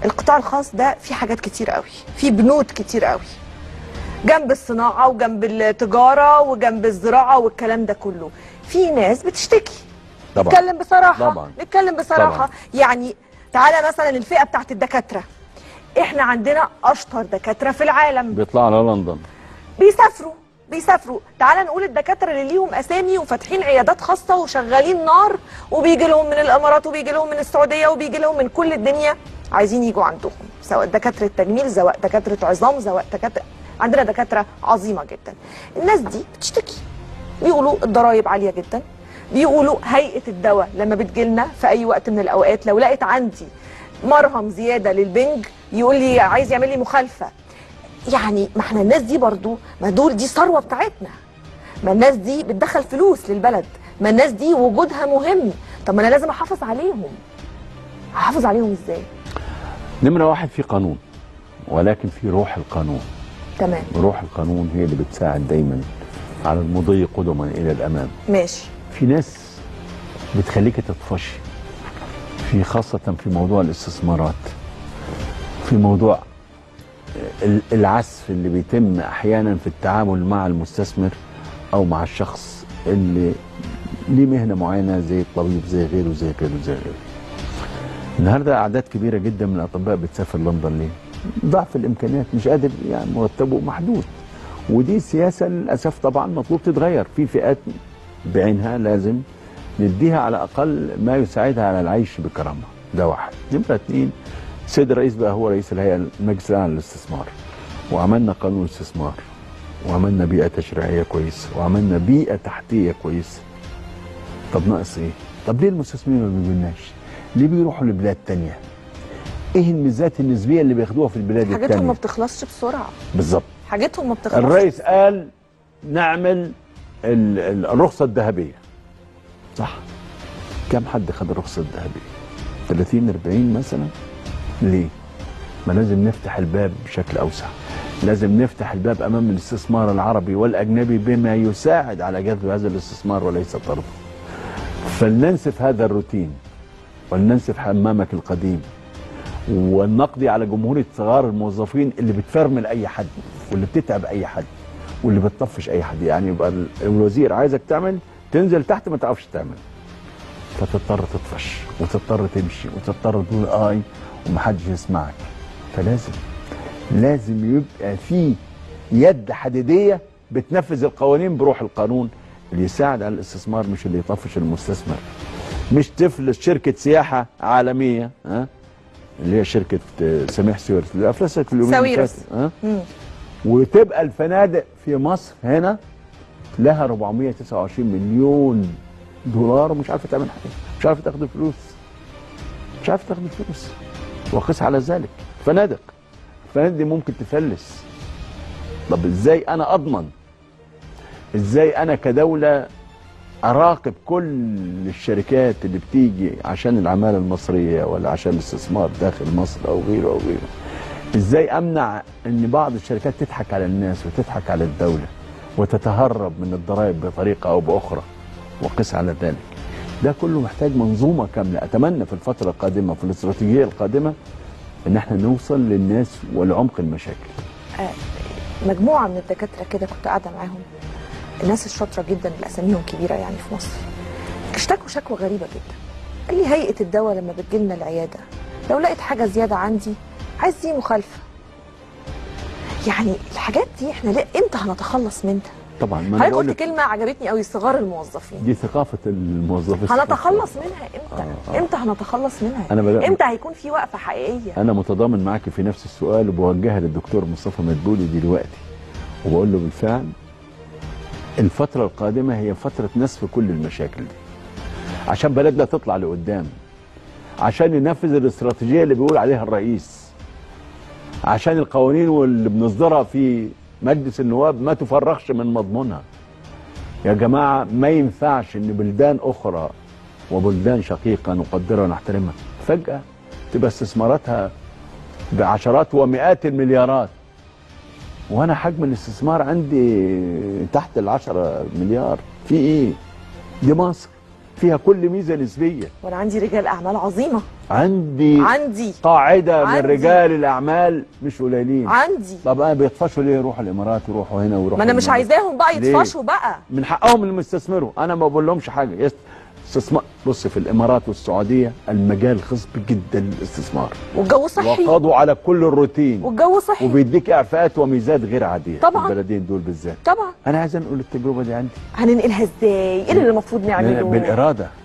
القطاع الخاص ده في حاجات كتير قوي في بنود كتير قوي جنب الصناعه وجنب التجاره وجنب الزراعه والكلام ده كله في ناس بتشتكي طبعا. نتكلم بصراحه طبعا. نتكلم بصراحه طبعا. يعني تعالى مثلا الفئه بتاعت الدكاتره احنا عندنا اشطر دكاتره في العالم بيطلعوا على لندن بيسافروا بيسافروا تعال نقول الدكاتره اللي ليهم اسامي وفاتحين عيادات خاصه وشغالين نار وبيجي لهم من الامارات وبيجي لهم من السعوديه وبيجي لهم من كل الدنيا عايزين يجوا عندهم سواء دكاتره تجميل سواء دكاتره عظام سواء دكاتره عندنا دكاتره عظيمه جدا الناس دي بتشتكي بيقولوا الضرايب عاليه جدا بيقولوا هيئه الدواء لما بتجيلنا في اي وقت من الاوقات لو لقت عندي مرهم زياده للبنج يقول لي عايز يعمل لي مخالفه يعني ما احنا الناس دي برضو ما دول دي ثروه بتاعتنا ما الناس دي بتدخل فلوس للبلد ما الناس دي وجودها مهم طب ما انا لازم احافظ عليهم احافظ عليهم ازاي نمرة واحد في قانون ولكن في روح القانون تمام روح القانون هي اللي بتساعد دايما على المضي قدما إلى الأمام ماشي في ناس بتخليك تطفشي في خاصة في موضوع الاستثمارات في موضوع ال- العسف اللي بيتم أحيانا في التعامل مع المستثمر أو مع الشخص اللي ليه مهنة معينة زي الطبيب زي غيره زي غيره زي غيره النهارده أعداد كبيرة جدا من الأطباء بتسافر لندن ليه؟ ضعف الإمكانيات مش قادر يعني مرتبه محدود ودي سياسة للأسف طبعا مطلوب تتغير في فئات بعينها لازم نديها على الاقل ما يساعدها على العيش بكرامه ده واحد نمره اثنين السيد الرئيس بقى هو رئيس الهيئه المجلس الاعلى للاستثمار وعملنا قانون استثمار وعملنا بيئه تشريعيه كويسه وعملنا بيئه تحتيه كويسه طب ناقص ايه؟ طب ليه المستثمرين ما بيجولناش؟ ليه بيروحوا لبلاد تانية؟ ايه الميزات النسبيه اللي بياخدوها في البلاد حاجتهم التانية؟ ما بتخلصش بسرعه بالظبط حاجتهم ما بتخلصش الرئيس قال نعمل ال- ال- الرخصة الذهبية صح كم حد خد الرخصة الذهبية 30 40 مثلا ليه ما لازم نفتح الباب بشكل أوسع لازم نفتح الباب أمام الاستثمار العربي والأجنبي بما يساعد على جذب هذا الاستثمار وليس طرده فلننسف هذا الروتين ولننسف حمامك القديم ونقضي على جمهورية صغار الموظفين اللي بتفرمل اي حد واللي بتتعب اي حد واللي بتطفش اي حد يعني يبقى ال- الوزير عايزك تعمل تنزل تحت ما تعرفش تعمل فتضطر تطفش وتضطر تمشي وتضطر تقول اي ومحدش يسمعك فلازم لازم يبقى في يد حديديه بتنفذ القوانين بروح القانون اللي يساعد على الاستثمار مش اللي يطفش المستثمر مش تفلس شركه سياحه عالميه ها اللي هي شركه آه، سميح سويرس اللي افلست اليومين اللي ساويرس. فاتوا، ها مم. وتبقى الفنادق في مصر هنا لها 429 مليون دولار ومش عارفه تعمل حاجه مش عارفه تاخد الفلوس مش عارفه تاخد الفلوس وقس على ذلك فنادق الفنادق دي ممكن تفلس طب ازاي انا اضمن ازاي انا كدوله اراقب كل الشركات اللي بتيجي عشان العماله المصريه ولا عشان الاستثمار داخل مصر او غيره او غيره ازاي امنع ان بعض الشركات تضحك على الناس وتضحك على الدوله وتتهرب من الضرائب بطريقه او باخرى وقس على ذلك ده كله محتاج منظومه كامله اتمنى في الفتره القادمه في الاستراتيجيه القادمه ان احنا نوصل للناس ولعمق المشاكل مجموعه من الدكاتره كده كنت قاعده معاهم الناس الشاطره جدا اللي اساميهم كبيره يعني في مصر اشتكوا شكوى غريبه جدا قال لي هيئه الدواء لما بتجيلنا العياده لو لقيت حاجه زياده عندي عايز دي مخالفه يعني الحاجات دي احنا ليه امتى هنتخلص منها طبعا ما انا حضرتك بقول قلت لك كلمه عجبتني قوي صغار الموظفين دي ثقافه الموظفين هنتخلص منها امتى آه، آه. امتى هنتخلص منها أنا بدأ- امتى هيكون في وقفه حقيقيه انا متضامن معاك في نفس السؤال وبوجهها للدكتور مصطفى مدبولي دلوقتي وبقول له بالفعل الفترة القادمة هي فترة نسف كل المشاكل دي عشان بلدنا تطلع لقدام عشان ننفذ الاستراتيجية اللي بيقول عليها الرئيس عشان القوانين واللي بنصدرها في مجلس النواب ما تفرغش من مضمونها يا جماعة ما ينفعش ان بلدان اخرى وبلدان شقيقة نقدرها ونحترمها فجأة تبقى استثماراتها بعشرات ومئات المليارات وانا حجم الاستثمار عندي تحت العشرة مليار في ايه دي مصر فيها كل ميزه نسبيه وانا عندي رجال اعمال عظيمه عندي عندي قاعده من عندي. رجال الاعمال مش قليلين عندي طب انا بيطفشوا ليه يروحوا الامارات يروحوا هنا ويروحوا ما انا مش الإمارات؟ عايزاهم بقى ليه؟ يطفشوا بقى من حقهم انهم يستثمروا انا ما بقول لهمش حاجه يست- استثمار بص في الامارات والسعوديه المجال خصب جدا للاستثمار والجو صحي وقضوا على كل الروتين والجو صحي وبيديك اعفاءات وميزات غير عاديه طبعاً. في البلدين دول بالذات طبعا انا عايز انقل التجربه دي عندي هننقلها ازاي ايه اللي المفروض نعمله بالاراده